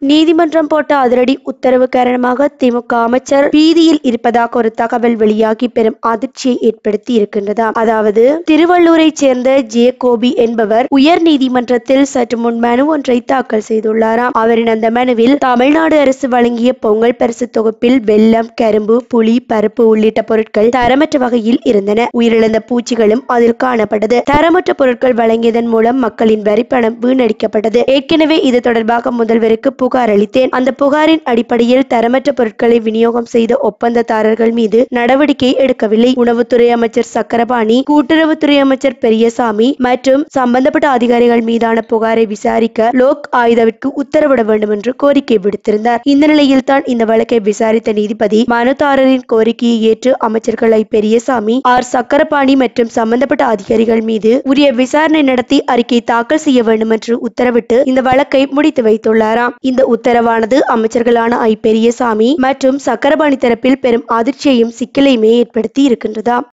நீதிமன்றம் போட்ட அதிரடி உத்தரவு காரணமாக திமுக அமைச்சர் பீதியில் இருப்பதாக ஒரு தகவல் வெளியாகி பெரும் அதிர்ச்சியை ஏற்படுத்தி இருக்கின்றதாம் அதாவது திருவள்ளூரை சேர்ந்த ஜேகோபி என்பவர் உயர் நீதிமன்றத்தில் சற்று முன் மனு ஒன்றை தாக்கல் செய்துள்ளாராம் அவரின் அந்த மனுவில் தமிழ்நாடு அரசு வழங்கிய பொங்கல் பரிசு தொகுப்பில் வெல்லம் கரும்பு புளி பருப்பு உள்ளிட்ட பொருட்கள் தரமற்ற வகையில் இருந்தன உயிரிழந்த பூச்சிகளும் அதில் காணப்பட்டது தரமற்ற பொருட்கள் வழங்கியதன் மூலம் மக்களின் வரிப்பணம் வீணடிக்கப்பட்டது ஏற்கனவே இது தொடர்பாக முதல்வருக்கு புகார் அளித்தேன் அந்த புகாரின் அடிப்படையில் தரமற்ற பொருட்களை விநியோகம் செய்த ஒப்பந்ததாரர்கள் மீது நடவடிக்கை எடுக்கவில்லை உணவுத்துறை அமைச்சர் சக்கரபாணி கூட்டுறவுத்துறை அமைச்சர் பெரியசாமி மற்றும் சம்பந்தப்பட்ட அதிகாரிகள் மீதான புகாரை விசாரிக்க லோக் ஆயுதவிற்கு உத்தரவிட வேண்டும் என்று கோரிக்கை விடுத்திருந்தார் இந்த நிலையில் தான் இந்த வழக்கை விசாரித்த நீதிபதி மனுதாரரின் கோரிக்கையை ஏற்று அமைச்சர்கள் ஐ பெரியசாமி ஆர் சக்கரபாணி மற்றும் சம்பந்தப்பட்ட அதிகாரிகள் மீது உரிய விசாரணை நடத்தி அறிக்கை தாக்கல் செய்ய வேண்டும் என்று உத்தரவிட்டு இந்த வழக்கை முடித்து வைத்துள்ளாராம் இந்த உத்தரவானது அமைச்சர்களான ஐ பெரியசாமி மற்றும் சக்கரபாணி தரப்பில் பெரும் அதிர்ச்சியையும் சிக்கலையுமே ஏற்படுத்தி இருக்கின்றதாம்